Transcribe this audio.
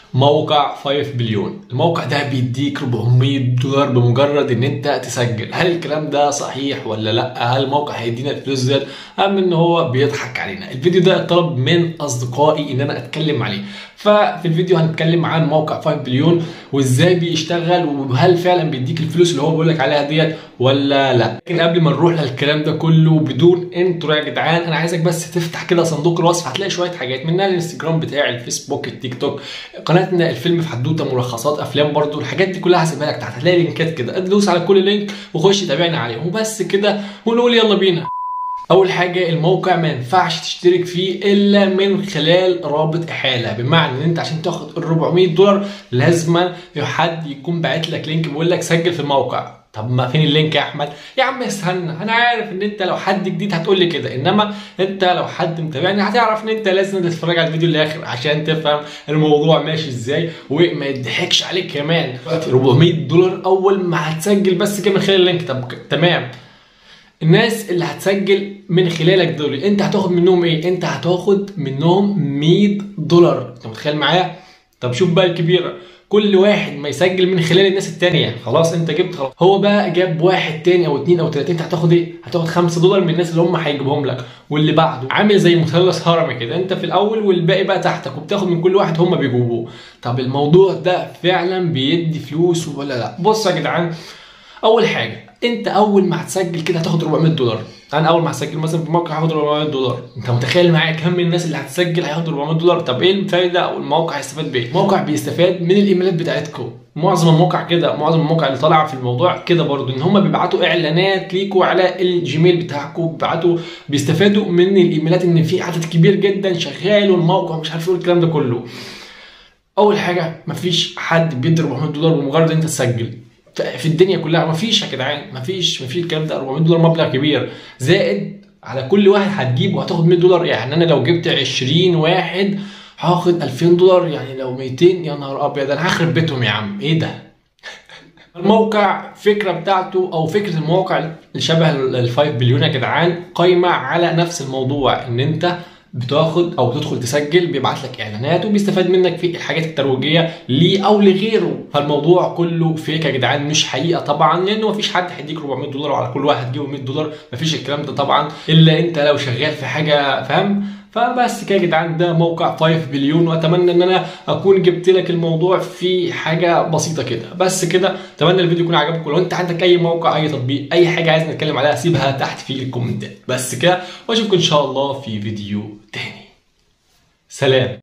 موقع 5 بليون الموقع ده بيديك 400 دولار بمجرد ان انت تسجل هل الكلام ده صحيح ولا لا هل الموقع هيدينا الفلوس ديت ام ان هو بيضحك علينا الفيديو ده اتطلب من اصدقائي ان انا اتكلم عليه ففي الفيديو هنتكلم عن موقع 5 بليون وازاي بيشتغل وهل فعلا بيديك الفلوس اللي هو بيقول لك عليها ديت ولا لا لكن قبل ما نروح للكلام ده كله بدون انترو يا جدعان انا عايزك بس تفتح كده صندوق الوصف هتلاقي شويه حاجات منها الانستجرام بتاعي الفيسبوك التيك توك قناتنا الفيلم في حدوته ملخصات افلام برضو الحاجات دي كلها هسيبها لك تحت هتلاقي لينكات كده ادوس على كل لينك وخش تابعني عليهم وبس كده ونقول يلا بينا اول حاجه الموقع ما ينفعش تشترك فيه الا من خلال رابط احاله بمعنى ان انت عشان تاخد ال 400 دولار لازم حد يكون باعت لك لينك بيقول لك سجل في الموقع طب ما فين اللينك يا احمد يا عم استنى انا عارف ان انت لو حد جديد هتقول لي كده انما انت لو حد متابعني هتعرف ان انت لازم تتفرج على الفيديو للاخر عشان تفهم الموضوع ماشي ازاي وما يضحكش عليك كمان 400 دولار اول ما هتسجل بس كده من خلال اللينك طب تمام الناس اللي هتسجل من خلالك دول انت هتاخد منهم ايه انت هتاخد منهم 100 دولار انت متخيل معايا طب شوف بقى الكبيره كل واحد ما يسجل من خلال الناس التانية خلاص انت جبت خلاص هو بقى جاب واحد تاني او اتنين او تلاتة انت هتاخد ايه هتاخد خمسة دولار من الناس اللي هم هيجيبهم لك واللي بعده عامل زي مثلث هرمي كده انت في الاول والباقي بقى تحتك وبتاخد من كل واحد هم بيجيبوه طب الموضوع ده فعلا بيدي فلوس ولا لا بص يا جدعان اول حاجه انت اول ما هتسجل كده هتاخد 400 دولار انا اول ما هسجل مثلا في موقع هاخد 400 دولار انت متخيل معايا كم من الناس اللي هتسجل هياخدوا 400 دولار طب ايه الفايده او الموقع هيستفاد بايه الموقع بيستفاد من الايميلات بتاعتكم معظم المواقع كده معظم المواقع اللي طالعه في الموضوع كده برضو ان هم بيبعتوا اعلانات ليكوا على الجيميل بتاعكم بيبعتوا بيستفادوا من الايميلات ان في عدد كبير جدا شغال والموقع مش عارف ايه الكلام ده كله اول حاجه مفيش حد بيدي 400 دولار بمجرد انت تسجل في الدنيا كلها مفيش يا جدعان مفيش مفيش الكلام ده 400 دولار مبلغ كبير زائد على كل واحد هتجيبه هتاخد 100 دولار يعني انا لو جبت 20 واحد هاخد 2000 دولار يعني لو 200 يا نهار ابيض انا هخرب بيتهم يا عم ايه ده الموقع فكرة بتاعته او فكرة الموقع اللي شبه ال 5 بليون يا جدعان قايمة على نفس الموضوع ان انت بتاخد او بتدخل تسجل بيبعت لك اعلانات وبيستفاد منك في الحاجات الترويجيه ليه او لغيره فالموضوع كله فيك يا جدعان مش حقيقه طبعا لانه مفيش حد هيديك 400 دولار وعلى كل واحد تجيبه 100 دولار مفيش الكلام ده طبعا الا انت لو شغال في حاجه فاهم فبس كده يا جدعان ده موقع 5 بليون واتمنى ان انا اكون جبت لك الموضوع في حاجه بسيطه كده بس كده اتمنى الفيديو يكون عجبكم لو انت عندك اي موقع اي تطبيق اي حاجه عايز نتكلم عليها سيبها تحت في الكومنتات بس كده واشوفكم ان شاء الله في فيديو تاني سلام